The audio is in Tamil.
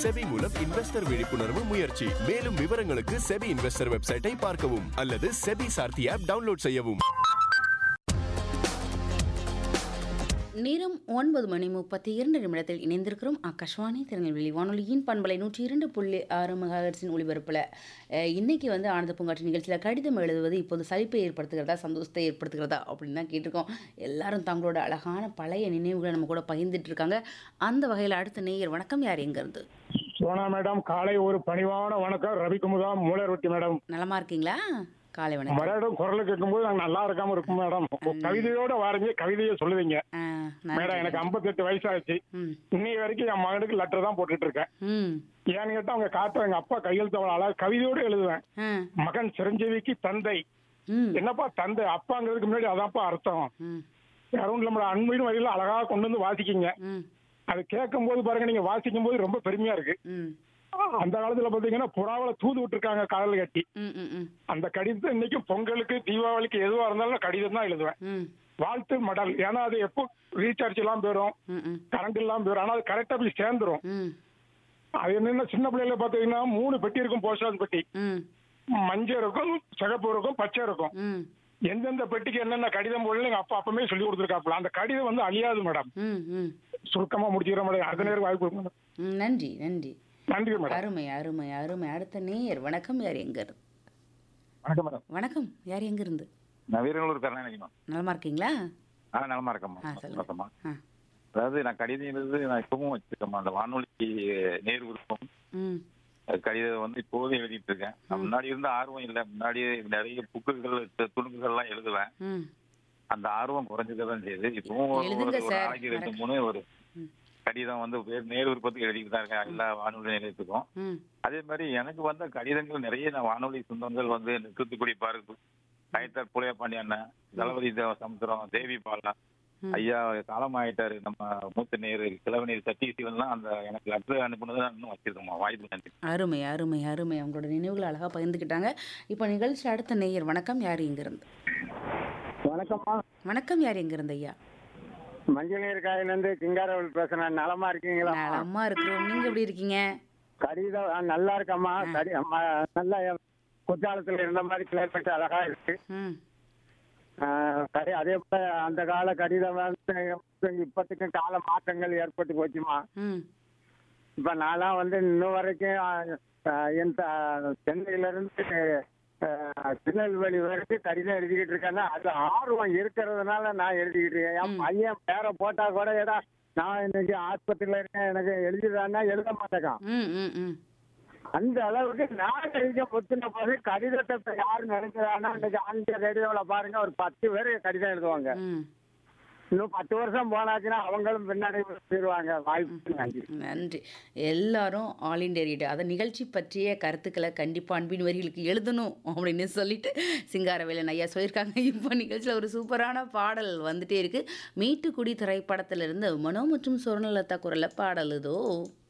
செபி மூலம் இன்வெஸ்டர் விழிப்புணர்வு முயற்சி மேலும் விவரங்களுக்கு செபி இன்வெஸ்டர் வெப்சைட்டை பார்க்கவும் அல்லது செபி சார்த்தி ஆப் டவுன்லோட் செய்யவும் நேரம் ஒன்பது மணி முப்பத்தி இரண்டு நிமிடத்தில் இணைந்திருக்கிறோம் ஆகாஷ்வாணி திருநெல்வேலி வானொலியின் பண்பலை நூற்றி இரண்டு புள்ளி ஆறு மெகாஹெர்ட்ஸின் ஒளிபரப்பில் அஹ், இன்னைக்கு வந்து ஆனந்த பூங்காற்று நிகழ்ச்சியில் கடிதம் எழுதுவது இப்போது சலிப்பை ஏற்படுத்துகிறதா சந்தோஷத்தை ஏற்படுத்துகிறதா அப்படின்னு தான் கேட்டிருக்கோம் எல்லாரும் தங்களோட அழகான பழைய நினைவுகளை நம்ம கூட பகிர்ந்துட்டு இருக்காங்க அந்த வகையில் அடுத்த நேயர் வணக்கம் யார் எங்கேருந்து சோனா மேடம் காலை ஒரு பணிவான வணக்கம் ரவிக்குமுதா மூளை ரொட்டி மேடம் நலமா இருக்கீங்களா காலை வணக்கம் மேடம் குரல் கேட்கும்போது நாங்க நல்லா இருக்காம இருக்கும் மேடம் கவிதையோட வாரீங்க கவிதையை சொல்லுவீங்க ஆ, மேடம் நன்றி. எனக்கு 58 வயசாச்சு ம் இன்னைய வரைக்கும் என் மகனுக்கு லெட்டர் தான் போட்டுட்டு இருக்கேன் ம் ஏன்னு கேட்டா அவங்க காட்டுற எங்க அப்பா கையெழுத்து அவ்வளவு அழகா கவிதையோட எழுதுவேன் ஆ மகன் சிரஞ்சீவிக்கு தந்தை ம் என்னப்பா தந்தை அப்பாங்கிறதுக்கு முன்னாடி அதான்ப்பா அர்த்தம் ம் யாரும் நம்மளோட அன்பின் வழியில அழகா கொண்டு வந்து வாசிக்கிங்க ம் அது கேட்கும் போது பாருங்க நீங்க வாசிக்கும் போது ரொம்ப பெருமையா இருக்கு ம் அந்த காலத்துல பாத்தீங்கன்னா புறாவில தூது விட்டுருக்காங்க காதல் கட்டி ம் ம் ம் அந்த கடிதத்தை இன்னைக்கும் பொங்கலுக்கு தீபாவளிக்கு எதுவா இருந்தாலும் நான் கடிதம் தான் எழுதுவேன் ம் வாழ்த்து மடல் ஏன்னா அது எப்போ ரீசார்ஜ் எல்லாம் போயிடும் ம் ம் கரண்ட் எல்லாம் போயிடும் ஆனா அது கரெக்டா போய் சேர்ந்துரும் ம் அது என்னன்னா சின்ன பிள்ளைல பாத்தீங்கன்னா மூணு பெட்டி இருக்கும் போஸ்டால் பெட்டி ம் மஞ்சள் இருக்கும் சிகப்பு இருக்கும் பச்சை இருக்கும் ம் எந்தெந்த பெட்டிக்கு என்னென்ன கடிதம் போடணும் எங்க அப்பா அப்பமே சொல்லி கொடுத்துருக்காப்புல அந்த கடிதம் வந்து அழியாது மேடம் ம் ம் சுருக்கமா முடிச்சுக்கிற மேடம் அடுத்த நேரம் வாய்ப்பு கொடுங்க மேடம். ம், நன்றி நன்றி நன்றி மேடம் அருமை அருமை அருமை அடுத்த நேயர் வணக்கம் யார் எங்க இருந்து வணக்கம் மேடம் வணக்கம் யார் எங்க இருந்து நான் வீரநல்லூர் கருணாநிதி மேம் நலமா இருக்கீங்களா ஆ நலமா இருக்கேம்மா ஆ சொல்லுங்க வணக்கம்மா ஆ அதாவது நான் கடிதம் எழுது நான் இப்பவும் வச்சிருக்கேம்மா அந்த வானொலிக்கு நேர் விருப்பம் ம் அது கடிதம் வந்து இப்போதும் எழுதிட்டு இருக்கேன் நான் முன்னாடி இருந்த ஆர்வம் இல்லை முன்னாடி நிறைய புக்குகள் துணுக்குகள்லாம் எழுதுவேன் ம் அந்த ஆர்வம் குறைஞ்சுக்க தான் செய்யுது இப்பவும் ஒரு- எழுதுங்க ஒரு சார். நாளைக்கு ரெண்டு மூணு ஒரு ம். கடிதம் வந்து வேறு நேர் விருப்பத்துக்கு எழுதிட்டு தான் இருக்கேன் எல்லா வானொலி நிலையத்துக்கும் ம் அதே மாதிரி எனக்கு வந்த கடிதங்கள் நிறைய நான் வானொலி சொந்தங்கள் வந்து இந்த தூத்துக்குடி பார்க்கு கயத்தர் புளியப்பாண்டி அண்ணன் தளபதி தேவ சமுத்திரம் தேவி பாலா ம். ஐயா காலமாயிட்டாரு நம்ம மூத்த நேரு கிழவநீர் சத்தி சிவன்லாம் அந்த எனக்கு லெட்டர் அனுப்புனதை நான் இன்னும் வச்சிருக்கோம்மா வாய்ப்பு நன்றி அருமை அருமை அருமை அவங்களோட நினைவுகளை அழகா பகிர்ந்துக்கிட்டாங்க இப்போ நிகழ்ச்சி அடுத்த நேயர் வணக்கம் யார் எங்க இருந்து வணக்கம்மா வணக்கம் யார் எங்க இருந்து ஐயா மஞ்சள் நீர் காயில இருந்து கிங்காரவல் பேசுறேன் நலமா இருக்கீங்களா நலமா இருக்கிறோம் நீங்க எப்படி இருக்கீங்க கடிதம் ஆ, நல்லா இருக்கம்மா கடி அம்மா, நல்லா குற்றாலத்துல இருந்த மாதிரி கிளைமேட் அழகா இருக்கு ம் ஆ, கடி அதே போல அந்த கால கடிதம் வந்து இப்பத்துக்கும் கால மாற்றங்கள் ஏற்பட்டு போச்சுமா ம் இப்ப நான்லாம் வந்து இன்னும் வரைக்கும் ஆ, ஆ, என் த- சென்னையில இருந்து ஆ, திருநெல்வேலி வரைக்கும் கடிதம் எழுதிக்கிட்டு இருக்கேன்னா அது ஆர்வம் இருக்கிறதுனால நான் எழுதிக்கிட்டு இருக்கேன் என் பையன் பேரை போட்டா கூட ஏடா நான் இன்னைக்கு ஆஸ்பத்திரியில இருக்கேன் எனக்கு எழுதிடுறான்னா எழுத மாட்டேங்கான் ம் ம் ம் அந்த அளவுக்கு நான் எழுத முத்தின போது கடிதத்தை இப்ப யாரு நினைக்கிறான்னா இன்னைக்கு ஆங்கில ரேடியோல பாருங்க ஒரு பத்து பேர் கடிதம் எழுதுவாங்க ம் இன்னும் பத்து வருஷம் போனாச்சுன்னா அவங்களும் பின்னாடி போயிடுவாங்க வாய்ப்பு நன்றி நன்றி எல்லாரும் ஆல் இண்டியா ரேடியோ அதை நிகழ்ச்சி பற்றிய கருத்துக்களை கண்டிப்பாக அன்பின் வரிகளுக்கு எழுதணும் அப்படின்னு சொல்லிட்டு சிங்காரவேலன் ஐயா சொல்லியிருக்காங்க இப்போ நிகழ்ச்சியில் ஒரு சூப்பரான பாடல் வந்துட்டே இருக்கு மீட்டுக்குடி திரைப்படத்திலிருந்து மனோ மற்றும் சுவர்ணலதா குரலில் பாடல் இதோ